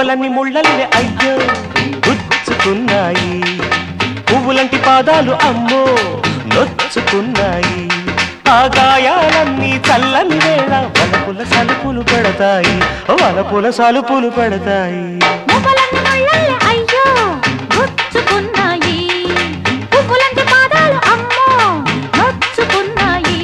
పువ్వులన్నీ ముళ్ళల్లే అయ్యో గుచ్చుకున్నాయి పువ్వులంటి పాదాలు అమ్మో నొచ్చుకున్నాయి ఆ గాయాలన్నీ చల్లని వేళ వలపుల సలుపులు పెడతాయి వలపుల సలుపులు పెడతాయి పువ్వులన్నీ ముళ్ళల్లే అయ్యో గుచ్చుకున్నాయి పువ్వులంటి పాదాలు అమ్మో నొచ్చుకున్నాయి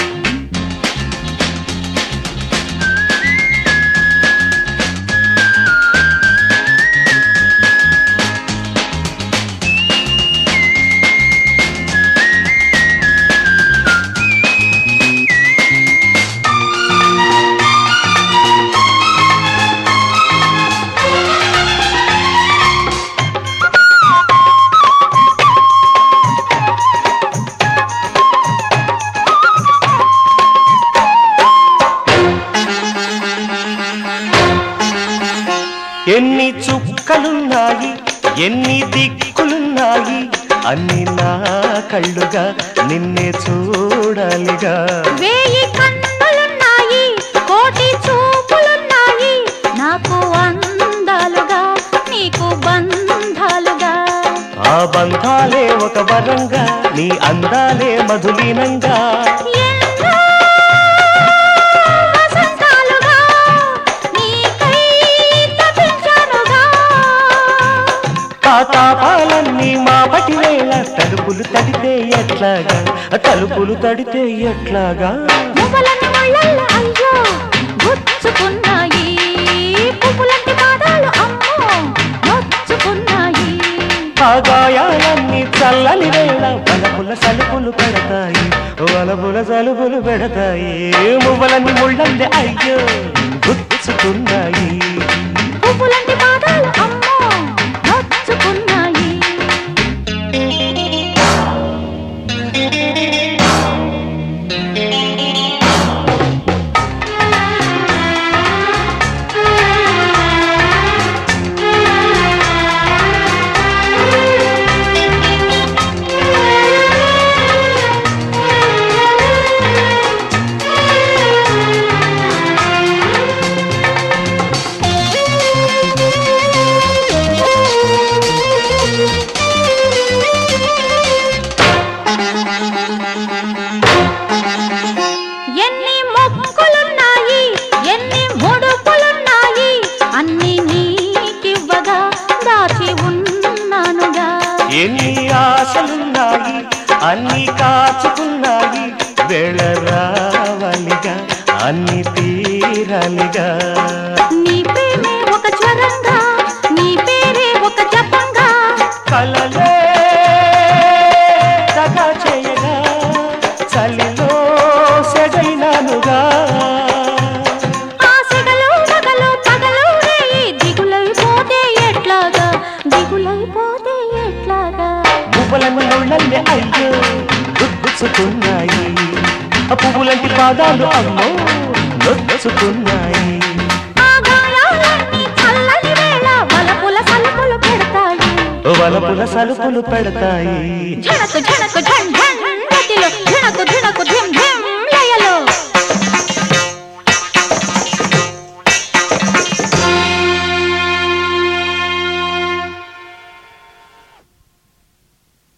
ఎన్ని చుక్కలున్నాయి ఎన్ని దిక్కులున్నాయి అన్ని నా కళ్ళుగా నిన్నే చూడాలిగా వేయి కన్నులున్నాయి కోటి చూపులున్నాయి నాకు అందాలుగా నీకు బంధాలుగా ఆ బంధాలే ఒక వరంగా నీ అందాలే మధులీనంగా ఎన్నో వసంతాలుగా నీకై తపించానుగా ఆ తాపాలన్నీ మా పటి వేళ తలుపులు తడితే ఎట్లాగా తలుపులు తడితే ఎట్లాగా పువ్వులన్నీ ముళ్ళల్ల అయ్యో గుచ్చుకున్నాయి పువ్వులంటి పాదాలు అమ్మో నొచ్చుకున్నాయి ఆ గాయాలన్నీ చల్లని వేళ వలపుల సలుపులు పెడతాయి వలపుల సలుపులు పెడతాయి మువ్వలన్నీ ముళ్ళంది అయ్యో గుచ్చుకున్నాయి పువ్వులంటి పాదాలు అమ్మో నొచ్చుకున్నాయి ఎన్ని మొక్కులున్నాయి ఎన్ని ముడుపులున్నాయి అన్ని నీకివ్వగా దాచి ఉన్నానుగా ఎన్ని ఆశలున్నాయి అన్ని కాచుకున్నాయి వేళ రావాలిగా అన్ని తీరాలిగా నీ ప్రేమే ఒక జ్వరంగా నీ పేరే ఒక జపంగా కలలే దగా చేయగా చలిలో సెగైనానుగా ఆశగలు మగలు పగలు రేయి దిగులైపోతే ఎట్లాగా దిగులైపోతే ఎట్లాగా పువ్వులన్నీ ముళ్ళల్లే అయ్యో గుచ్చుకున్నాయి ఆ పువ్వులంటి పాదాలు అమ్మో నొచ్చుకున్నాయి ఆ గాయాలన్నీ చల్లని వేళ వలపుల సలుపులు పెడతాయి వలపుల సలుపులు పెడతాయి ఝణకు ఝణకు ఝణ్ ఝణ్ గతిలో ఝణకు ఝణకు